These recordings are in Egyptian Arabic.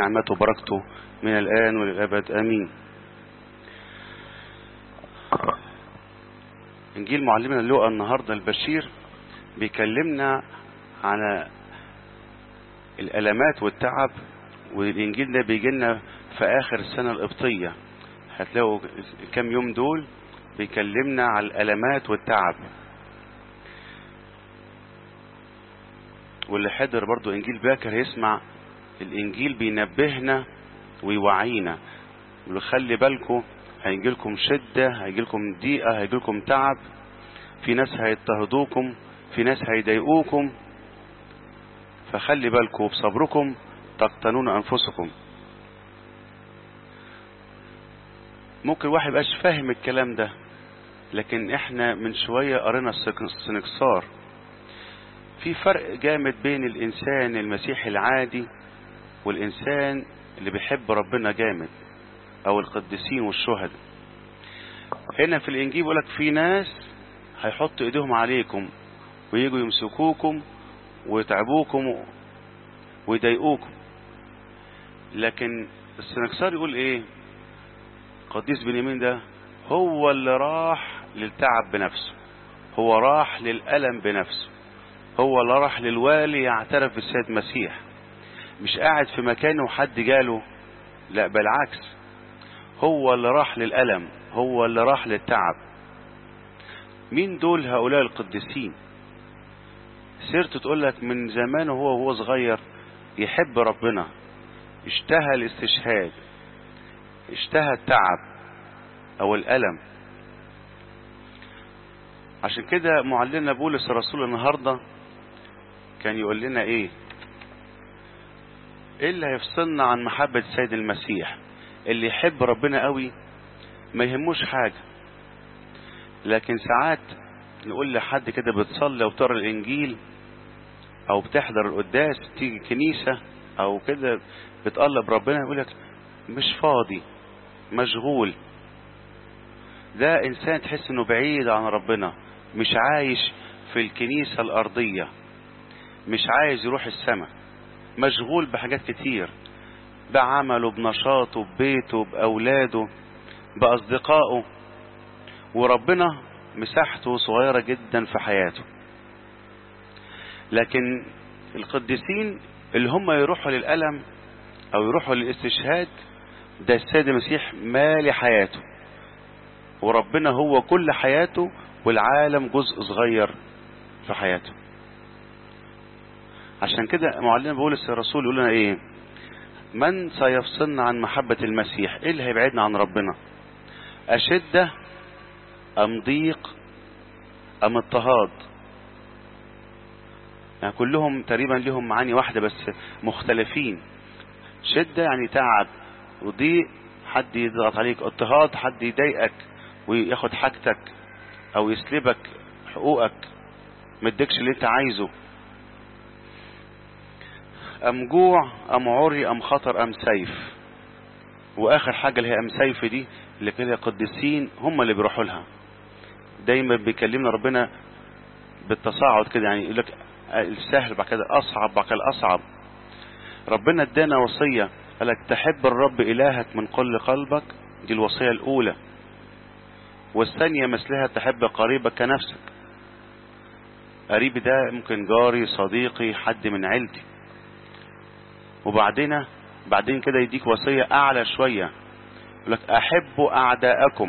نعمته وبركته من الآن وللأبد آمين إنجيل معلمنا لوقا النهاردة البشير بيكلمنا عن الألمات والتعب والإنجيل ده بيجي لنا في آخر السنة القبطية هتلاقوا كام يوم دول بيكلمنا على الألمات والتعب واللي حضر برضو إنجيل باكر يسمع الإنجيل بينبهنا ويوعينا يقول خلي بالكم هيجي لكم شدة هيجي لكم ضيقة هيجي لكم تعب في ناس هيضطهدوكم في ناس هيضايقوكم فخلي بالكم بصبركم تقتنون أنفسكم ممكن واحد يبقاش فاهم الكلام ده لكن احنا من شوية قرينا السنكسار في فرق جامد بين الإنسان المسيحي العادي والإنسان اللي بيحب ربنا جامد أو القديسين والشهداء هنا في الإنجيل بيقولك في ناس هيحطوا إيديهم عليكم ويجوا يمسكوكم ويتعبوكم ويضايقوكم لكن السنكسار يقول ايه قديس بنيامين ده هو اللي راح للتعب بنفسه هو راح للألم بنفسه هو اللي راح للوالي يعترف بالسيد مسيح مش قاعد في مكانه وحد جاله لا بالعكس هو اللي راح للألم هو اللي راح للتعب مين دول هؤلاء القديسين سيرته تقول لك من زمان وهو وهو صغير يحب ربنا اشتهى الاستشهاد اشتهى التعب او الالم عشان كده معلمنا بولس الرسول النهارده كان يقول لنا ايه ايه اللي هيفصلنا عن محبة السيد المسيح اللي يحب ربنا قوي ما يهموش حاجة لكن ساعات نقول لحد كده بتصلي وتقرا الانجيل او بتحضر القداس تيجي كنيسة او كده بتقلب ربنا يقول لك مش فاضي مشغول ده انسان تحس انه بعيد عن ربنا مش عايش في الكنيسة الارضية مش عايز يروح السماء مشغول بحاجات كتير بعمله بنشاطه ببيته بأولاده بأصدقائه وربنا مساحته صغيرة جدا في حياته لكن القديسين اللي هم يروحوا للألم أو يروحوا للاستشهاد ده السيد المسيح مالي حياته وربنا هو كل حياته والعالم جزء صغير في حياته عشان كده معلم بولس الرسول يقول لنا ايه من سيفصلنا عن محبة المسيح ايه اللي هيبعدنا عن ربنا اشدة ام ضيق ام اضطهاد يعني كلهم تقريبا لهم معاني واحدة بس مختلفين شدة يعني تعب وضيق حد يضغط عليك اضطهاد حد يضايقك وياخد حاجتك او يسلبك حقوقك مديكش اللي انت عايزه ام جوع ام عري ام خطر ام سيف واخر حاجة اللي هي ام سيف دي اللي كده قديسين هم اللي بيروحوا لها دايما بيكلمنا ربنا بالتصاعد كده يعني يقول لك السهل بعد كده اصعب بعد كده اصعب ربنا ادانا وصية قال لك تحب الرب الهك من كل قلبك دي الوصية الاولى والثانية مثلها تحب قريبك كنفسك قريبي ده ممكن جاري صديقي حد من عيلتي وبعدين بعدين كده يديك وصية اعلى شوية يقول لك احبوا اعداءكم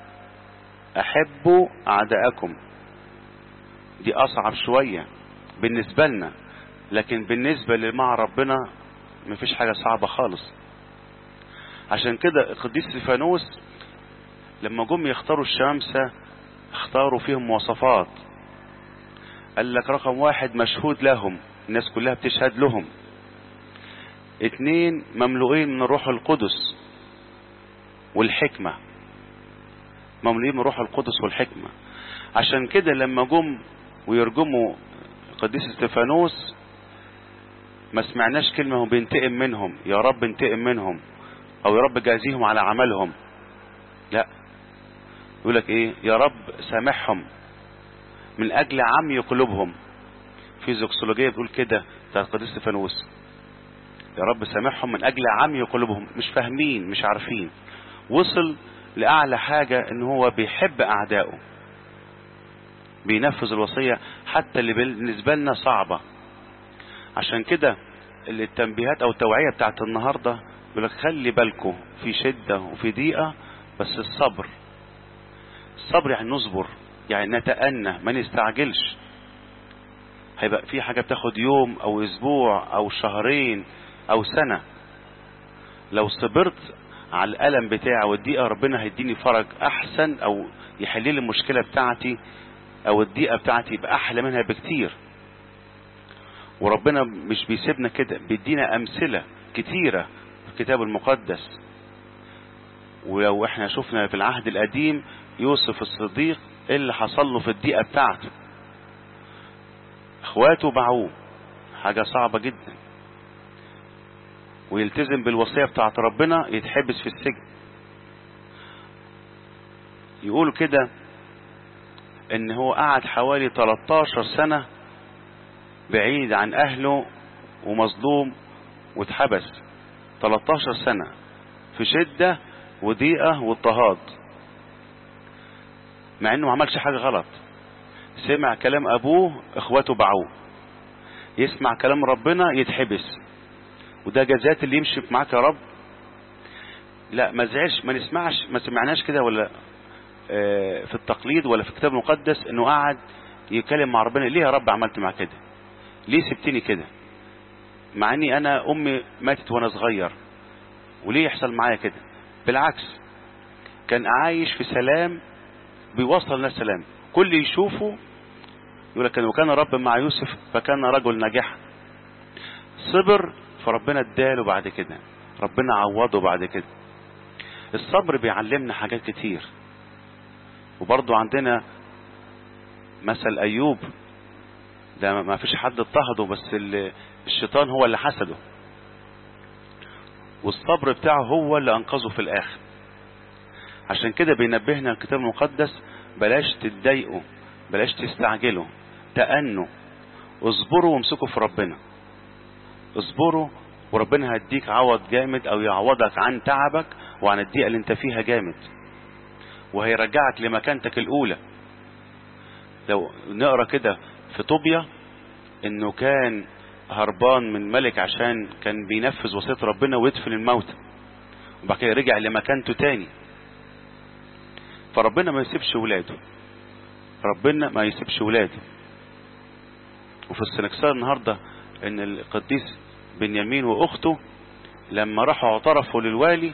احبوا اعداءكم دي اصعب شوية بالنسبة لنا لكن بالنسبة لمع ربنا مفيش حاجة صعبة خالص عشان كده القديس سيفانوس لما جم يختاروا الشمسة اختاروا فيهم مواصفات قال لك رقم واحد مشهود لهم الناس كلها بتشهد لهم اتنين مملوئين من الروح القدس والحكمة مملوئين من الروح القدس والحكمة عشان كده لما جم ويرجموا القديس استفانوس ما سمعناش كلمة هو بينتقم منهم يا رب انتقم منهم او يا رب جازيهم على عملهم لا يقول لك ايه يا رب سامحهم من اجل عمي قلوبهم في زوكسولوجية بتقول كده بتاعت القديس استفانوس يا رب سامحهم من اجل عمي قلوبهم مش فاهمين مش عارفين وصل لاعلى حاجة ان هو بيحب اعدائه بينفذ الوصية حتى اللي بالنسبة لنا صعبة عشان كده التنبيهات او التوعية بتاعت النهاردة يقول لك خلي بالكم في شدة وفي ضيقة بس الصبر الصبر يعني نصبر يعني نتأنى ما نستعجلش هيبقى في حاجة بتاخد يوم او اسبوع او شهرين او سنة لو صبرت على الألم بتاعي والضيقة ربنا هيديني فرج احسن او يحل لي المشكلة بتاعتي او الضيقة بتاعتي يبقى احلى منها بكتير وربنا مش بيسيبنا كده بيدينا امثلة كتيرة في الكتاب المقدس ولو احنا شفنا في العهد القديم يوسف الصديق ايه اللي حصل له في الضيقة بتاعته اخواته باعوه حاجة صعبة جدا ويلتزم بالوصية بتاعت ربنا يتحبس في السجن يقولوا كده ان هو قعد حوالي 13 سنة بعيد عن اهله ومظلوم واتحبس 13 سنة في شدة وضيقة واضطهاد مع انه ما عملش حاجة غلط سمع كلام ابوه اخواته باعوه يسمع كلام ربنا يتحبس وده جزات اللي يمشي معاك يا رب لا ما زعلش ما نسمعش ما سمعناش كده ولا اه في التقليد ولا في الكتاب المقدس انه قعد يتكلم مع ربنا ليه يا رب عملت معاه كده ليه سبتني كده مع اني انا امي ماتت وانا صغير وليه يحصل معايا كده بالعكس كان عايش في سلام بيوصل الناس سلام كل يشوفه يقول لك وكان رب مع يوسف فكان رجل ناجح صبر فربنا اداله بعد كده ربنا عوضه بعد كده الصبر بيعلمنا حاجات كتير وبرضو عندنا مثل ايوب ده ما فيش حد اضطهده بس الشيطان هو اللي حسده والصبر بتاعه هو اللي انقذه في الاخر عشان كده بينبهنا الكتاب المقدس بلاش تتضايقوا بلاش تستعجلوا تأنوا اصبروا وامسكوا في ربنا اصبروا وربنا هيديك عوض جامد او يعوضك عن تعبك وعن الضيقه اللي انت فيها جامد وهيرجعك لمكانتك الاولى لو نقرا كده في طوبيا انه كان هربان من ملك عشان كان بينفذ وصيه ربنا ويدفن الموتى وبعد كده رجع لمكانته تاني فربنا ما يسيبش ولاده ربنا ما يسيبش ولاده وفي السنكسار النهارده ان القديس بنيامين واخته لما راحوا اعترفوا للوالي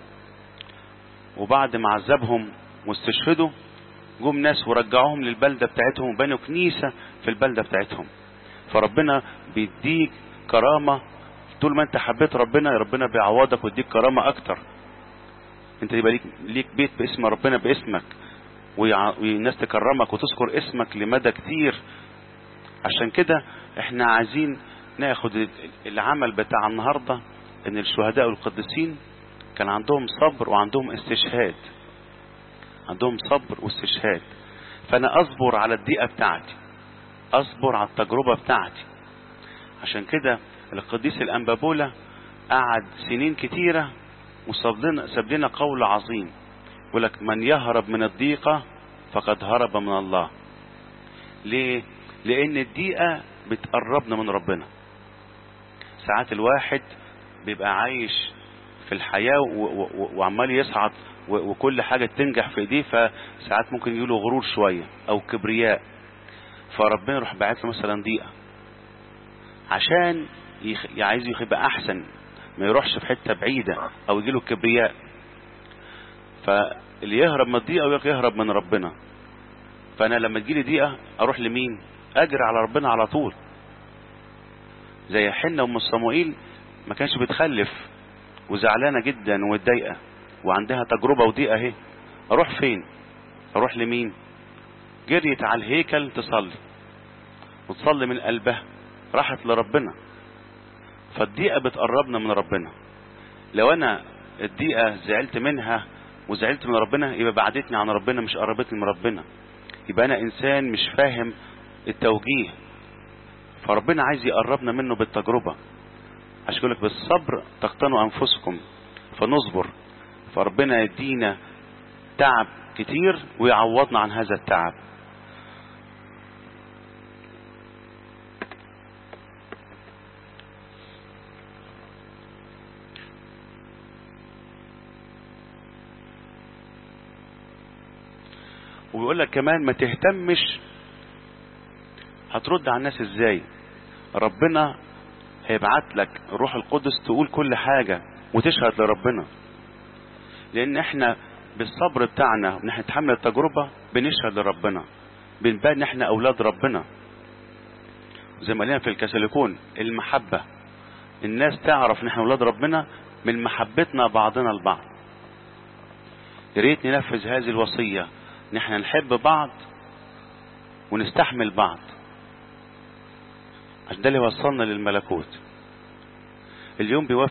وبعد ما عذبهم واستشهدوا جم ناس ورجعوهم للبلده بتاعتهم وبنوا كنيسه في البلده بتاعتهم فربنا بيديك كرامه طول ما انت حبيت ربنا ربنا بيعوضك ويديك كرامه اكتر انت يبقى ليك ليك بيت باسم ربنا باسمك والناس تكرمك وتذكر اسمك لمدى كتير عشان كده احنا عايزين ناخد العمل بتاع النهاردة ان الشهداء والقديسين كان عندهم صبر وعندهم استشهاد عندهم صبر واستشهاد فانا اصبر على الضيقة بتاعتي اصبر على التجربة بتاعتي عشان كده القديس الانبابولة قعد سنين كتيرة وساب لنا ساب لنا قول عظيم يقول لك من يهرب من الضيقة فقد هرب من الله ليه لان الضيقة بتقربنا من ربنا ساعات الواحد بيبقى عايش في الحياة وعمال يصعد وكل حاجة تنجح في ايديه فساعات ممكن يجيله غرور شوية او كبرياء فربنا يروح باعت له مثلا ضيقة عشان يخ... عايز يبقى احسن ما يروحش في حتة بعيدة او يجيله كبرياء فاللي يهرب من الضيقة يهرب من ربنا فانا لما تجيلي ضيقة اروح لمين اجري على ربنا على طول زي حنة ام صموئيل ما كانش بتخلف وزعلانة جدا ومتضايقة وعندها تجربة وضيقة اهي اروح فين اروح لمين جريت على الهيكل تصلي وتصلي من قلبها راحت لربنا فالضيقة بتقربنا من ربنا لو انا الضيقة زعلت منها وزعلت من ربنا يبقى بعدتني عن ربنا مش قربتني من ربنا يبقى انا انسان مش فاهم التوجيه فربنا عايز يقربنا منه بالتجربة عشان يقول لك بالصبر تقتنوا انفسكم فنصبر فربنا يدينا تعب كتير ويعوضنا عن هذا التعب ويقول لك كمان ما تهتمش هترد على الناس ازاي ربنا هيبعت لك الروح القدس تقول كل حاجة وتشهد لربنا لان احنا بالصبر بتاعنا وان احنا نتحمل التجربة بنشهد لربنا بنبان ان احنا اولاد ربنا زي ما قلنا في الكاثوليكون المحبة الناس تعرف ان احنا اولاد ربنا من محبتنا بعضنا البعض يا ريت ننفذ هذه الوصية ان احنا نحب بعض ونستحمل بعض عشان ده اللي وصلنا للملكوت اليوم بيوفي